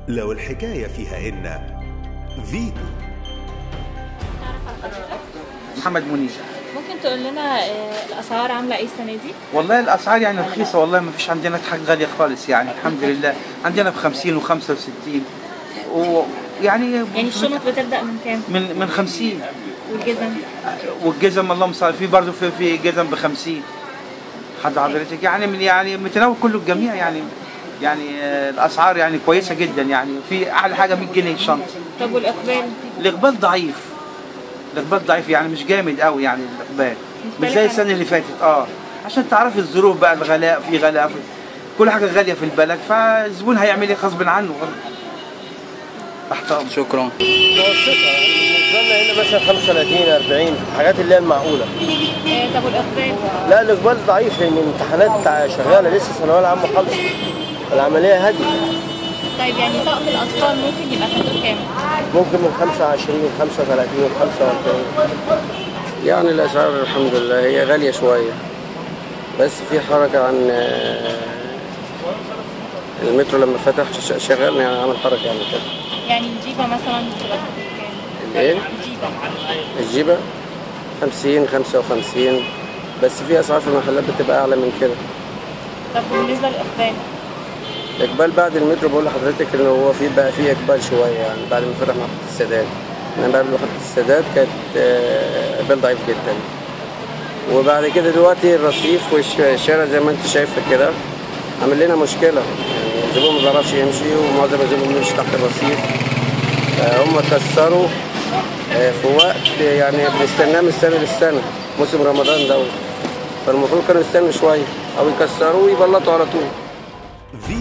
لو الحكاية فيها إن فيتو محمد منير ممكن تقول لنا آه، الاسعار عامله ايه السنه دي؟ والله الاسعار يعني رخيصه والله ما فيش عندنا حاجه غاليه خالص يعني الحمد لله عندنا ب 50 و65 ويعني يعني الشنط بتبدا من كام؟ من من 50 والجزم والجزم اللهم صل في برضه في في جزم ب 50 حد حضرتك يعني من يعني متناول كله الجميع يعني يعني آه، الاسعار يعني كويسه جدا يعني في اعلى حاجه 100 جنيه الشنطه طب والاقبال؟ الاقبال ضعيف الاقبال ضعيف يعني مش جامد قوي يعني الاقبال مش مختلف زي عن- السنه اللي فاتت اه عشان تعرفي الظروف بقى الغلاء في غلاء في كل حاجه غاليه في البلد فالزبون هيعمل ايه غصب عنه برضه. تحت امر شكرا متوسطة يعني بالنسبة لنا هنا مثلا 35 40 الحاجات اللي هي المعقولة آه، طب والاقبال؟ لا الإقبال ضعيف لأن الامتحانات تع- شغالة لسه الثانوية العامة خالصة العملية هادية طيب يعني طقم الاطفال ممكن يبقى حدود كام؟ ممكن من 25 35 45 يعني الأسعار الحمد لله هي غالية شوية بس في حركة عن آه، المترو لما فتح ش- شغال يعني عمل حركة يعني كده يعني الجيبه مثلا بتبقى حدود كام؟ الايه؟ الجيبه الجيبة 50 55 بس في أسعار في المحلات بتبقى أعلى من كده طب بالنسبه للاقبال؟ الإقبال بعد المترو بقول لحضرتك إن هو في بقى في إقبال شوية يعني بعد ما فتح محطة السادات إنما قبل محطة السادات كانت آه، إقبال ضعيف جدا وبعد كده دلوقتي الرصيف والشارع زي ما أنت شايفة كده عامل لنا مشكلة يعني الزبون ما بيعرفش يمشي ومعظم الزبون بيمشي تحت الرصيف آه، هم كسروا آه، في وقت يعني بنستناه من السنة للسنة موسم رمضان دوت فالمفروض كانوا يستنوا شوية أو يكسروا ويبلطوا على طول فيتو